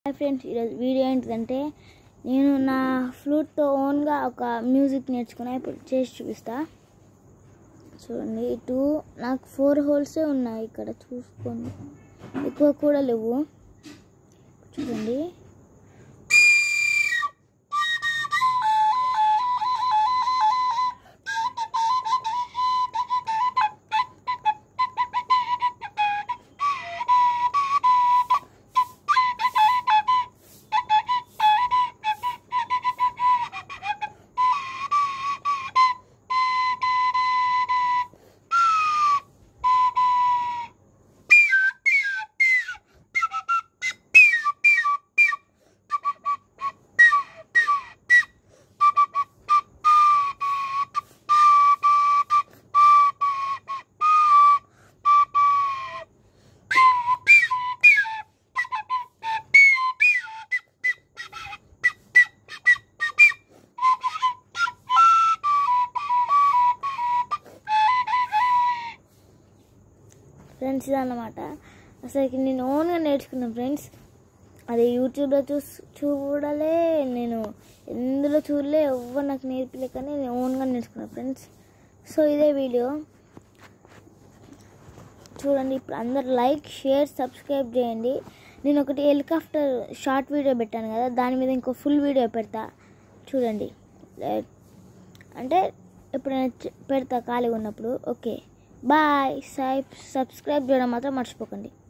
hi friends ఈరోజు video ఏంటిదంటే నేను నా ఫ్లూట్తో ఓన్గా ఒక మ్యూజిక్ నేర్చుకున్నా ఇప్పుడు చేసి చూపిస్తా చూడండి ఇటు నాకు ఫోర్ హోల్సే ఉన్నాయి ఇక్కడ చూసుకోండి ఎక్కువ కూడా లేవు చూడండి ఫ్రెండ్స్ ఇదన్నమాట అసలు నేను ఓన్గా నేర్చుకున్నాను ఫ్రెండ్స్ అది యూట్యూబ్లో చూసి చూడలే నేను ఎందులో చూడలే ఎవ్వరు నాకు నేర్పలే కానీ నేను ఓన్గా నేర్చుకున్నాను ఫ్రెండ్స్ సో ఇదే వీడియో చూడండి ఇప్పుడు అందరు లైక్ షేర్ సబ్స్క్రైబ్ చేయండి నేను ఒకటి హెలికాప్టర్ షార్ట్ వీడియో పెట్టాను కదా దాని మీద ఇంకో ఫుల్ వీడియో పెడతా చూడండి అంటే ఎప్పుడైనా చ- పెడతా ఖాళీగా ఉన్నప్పుడు ఓకే బాయ్ సబ్స్క్రైబ్ చేయడం మాత్రం మర్చిపోకండి